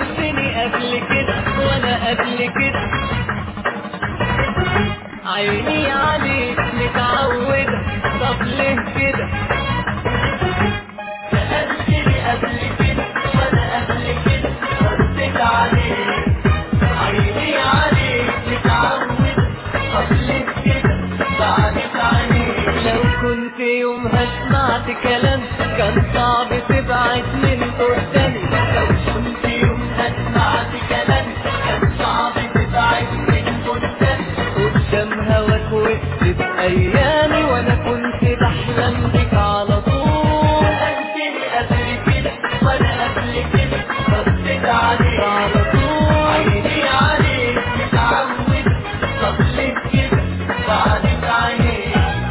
سألتني قبل كده وانا قبل كده عيني عليك متعودة طب ليه كده سألتني قبل كده وانا قبل كده رديت عليك عيني عليك متعودة طب ليه كده بعدت عليك لو كنت يومها سمعت كلام كان صعب تبعد من قدامي لو كنت يومها سمعت كلام كان صعب تبعد من قدامي قدام هواك وقفت بأيامي وانا كنت بحلم بك على طول سألتني قبل كده وانا قبل كده رديت عليك على طول عيني عليك متعودة طب ليه كده بعدت عليك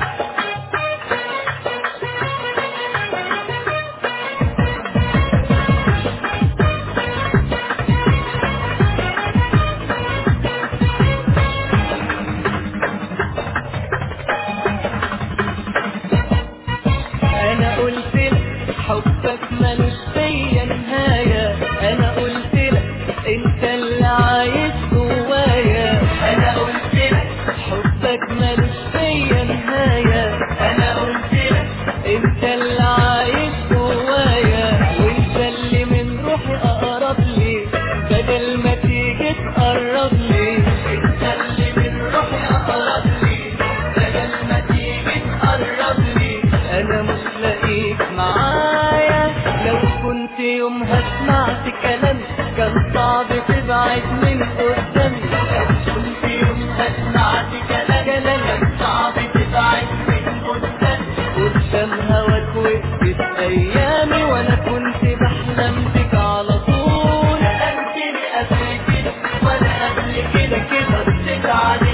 انا قلت لك حبك ملوش فيا نهاية انا قلت لك انت اللي عايش جوايا انا قلت لك حبك ملوش فيا نهاية انا قلت لك انت اللي عايش جوايا وانت اللي من روحي اقرب لي بدل ما تيجي تقرب لي انت اللي من روحي اقرب لي بدل ما تيجي تقرب لي انا مش لاقيك معايا لو كنت يومها سمعت كلام كان صعب تبعد من قدامي لو كنت يومها سمعت كلام كان صعب تبعد من قدامي قدام هواك وقفت ايامي وانا كنت بحلم بك على طول سألتني قبل كده وانا قبل كده كده رديت عليك